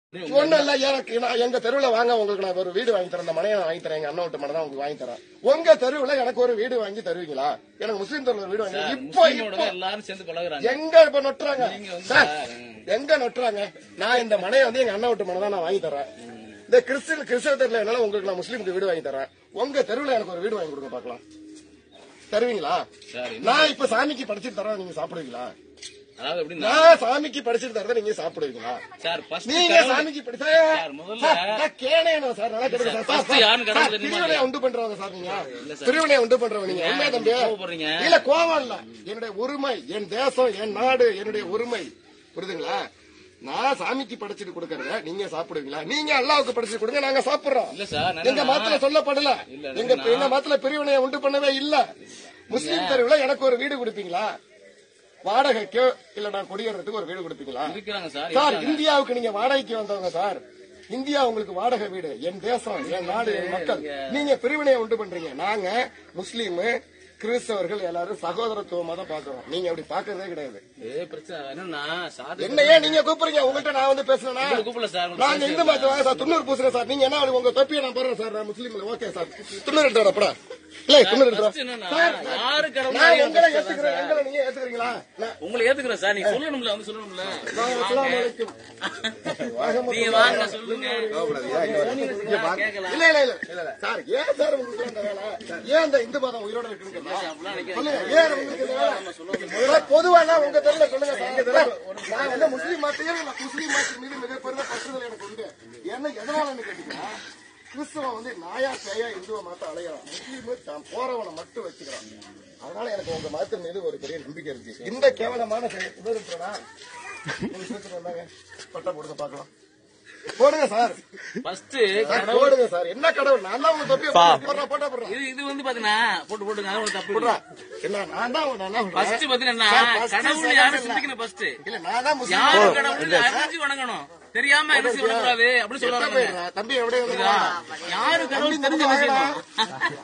ஒண்ணும் இல்ல எனக்கு நான் எங்க தெருவுல வாங்க உங்களுக்கு நான் ஒரு வீடு வாங்கி தரேன் இந்த மனையை வாங்கி தரேன் எங்க அண்ணன் விட்டு மனை தான் உங்களுக்கு வாங்கி தரேன் உங்க தெருவுல எனக்கு ஒரு வீடு வாங்கி தருவீங்களா எனக்கு முஸ்லீம் தெருவுல ஒரு வீடு வாங்கி இப்போ முஸ்லீமோட இப்போ தான் எல்லாரும் சேர்ந்து பழகுறாங்க எங்க இப்ப நொட்டுறாங்க நீங்க வந்து சார், சார், எங்க நொட்டுறாங்க நான் இந்த மனையை வந்து எங்க அண்ணன் விட்டு மனை தான் நான் வாங்கி தரேன் இந்த கிறிஸ்டின் கிறிஸ்தவ தெருல என்னால உங்களுக்கு நான் முஸ்லீமுக்கு வீடு வாங்கி தரேன் உங்க தெருவுல எனக்கு ஒரு வீடு வாங்கி கொடுங்க பாக்கலாம் தருவீங்களா சார் என்ன- நான் இப்ப சாமிக்கு படிச்சுட்டு தரேன் நீங்க சாப்பிடுவீங்களா அதாவது எப்படின்னா நான் சாமிக்கு படிச்சுட்டு தரதை நீங்க சாப்பிடுவீங்களா சார் first நீங்க கடவுள் சாமிக்கு படிச்சா சார், முதல்ல- சார், நான் கேனேனும் சார் நல்லா கேளுங்க சார். சார், first சார், யாருன்னு கடவுள் சார், தெரியுமா திருவினையை உண்டு பண்றவங்க சார் நீங்க இல்ல சார். திருவினையை உண்டு பண்றவங்க நீங்க உண்மையா தம்பி கோவப்படுறீங்க. இல்ல கோவம் இல்ல என்னுடைய உரிமை என் தேசம் என் நாடு என்னுடைய உரிமை புரியுதுங்களா நான் சாமிக்கு படைச்சிட்டு கொடுக்கறத நீங்க சாப்பிடுவீங்களா நீங்க அல்லாவுக்கு படைச்சிட்டு கொடுங்க நாங்க சாப்பிடுறோம் இல்ல சார், நான் எங்க என்னன்னா- மதத்துல சொல்லப்படல இல்ல, எங்க நான்- எங்க மதத்துல பிரிவினையை உண்டு பண்ணவே இல்ல முஸ்லீம் தெருவுல எனக்கு ஒரு வீடு கொடுப்பீங்களா வாடகைக்கோ இல்ல நான் குடியேறதுக்கு ஒரு வீடு கொடுப்பீங்களா இருக்கிறாங்க சார் சார் இருக்காங்க. இந்தியாவுக்கு நீங்க வாடகைக்கு வந்தவங்க சார் இந்தியா உங்களுக்கு வாடகை வீடு என் தேசம் என் நாடு என் மக்கள் நீங்க பிரிவினையை உண்டு பண்றீங்க நாங்க முஸ்லீம் கிறிஸ்தவர்கள் எல்லாரும் சகோதரத்துவமா தான் பாக்குறோம் நீங்க அப்படி பாக்குறதே கிடையாது ஏ பிரச்சனை என்னன்னா சார் என்ன ஏன் நீங்க கூப்பிடுறீங்க உங்கள்கிட்ட நான் வந்து பேசுறேன்னா உங்களை கூப்பிடல சார் உங்களுக்கு நாங்க இந்து மதம் வாங்க சார் துண்ணூறு பூசுறேன் சார் நீங்க என்ன உங்க தொப்பியை நான் போடுறேன் சார் நான் முஸ்லீம் ஓகே சார் துண்ணூறு எடுத்து வரப்படா இல்ல துண்ணூறு எடுத்து first என்னன்னா, யாரு கடவுள் நான் அறியாம உங்களை பேசுறதா ஏத்துக்கிறேன் சார்? எங்களை நீங்க ஏத்துக்கிறீங்களா நான் உங்களை ஏத்துக்கிறேன் சார் நீங்க சொல்லணும்ல வந்து சொல்லணும்ல அஸ்ஸலாமு அலைக்கும். நீங்க வாங்க சொல்லுங்க சொன்னீங்க சார், கேட்கலாம் இல்ல இல்ல இல்ல சார் ஏன் சார் உங்களுக்கு இந்த வேலை ஏன் இந்த இந்து மதம் உயிரோட இருக்குன்னு சொல்லுங்க ஏன் உங்களுக்கு இந்த வேலை சார், பொதுவானா உங்க தெருல சொல்லுங்க சார் நான் வந்து முஸ்லீம் மதத்தையும் நான் முஸ்லீம் மதத்தின் மீது மிகப்பெரிய பற்றுதல் எனக்கு உண்டு என்ன எதனாலன்னு கேட்டீங்கன்னா கிறிஸ்தவன் வந்து நாயா பேயா இந்துவ மதத்தை அலையறான் முஸ்லீம் தான் போறவனை மட்டும் வச்சுக்கிறான் அதனால எனக்கு உங்க மதத்தின் மீது ஒரு பெரிய நம்பிக்கை இருக்கு இந்த கேவலமான செயல் உதவிட்டுறா வந்தாங்க பட்டா போடுங்க பாக்கலாம் போடுங்க சார் ஃபர்ஸ்ட் சார், போடுங்க சார் என்ன கடவுள் நான் தான் உங்க தொப்பியை போடுறா போட்டா போடுறா இது இது வந்து பாத்தீங்கன்னா போட்டு போட்டுங்க அது ஒரு தப்பு போடுறா என்ன நான் தான் நான் என்ன ஃபர்ஸ்ட் சொல்றேன் பாத்தீங்கன்னா சார், first கடவுள் second யாரும் இல்ல. சிந்திக்கணும் ஃபர்ஸ்ட் இல்ல நான் தான் முஸ்லீம் யாரு கடவுள் அறிஞ்சு வணங்கணும் தெரியாம அறிஞ்சு வணங்கக்கூடாது அப்படின்னு எத்தனை சொல்றாங்க பேர்? தம்பி எப்படியே வந்து யாரு கடவுள் தெரிஞ்சு என்ன செய்யணும்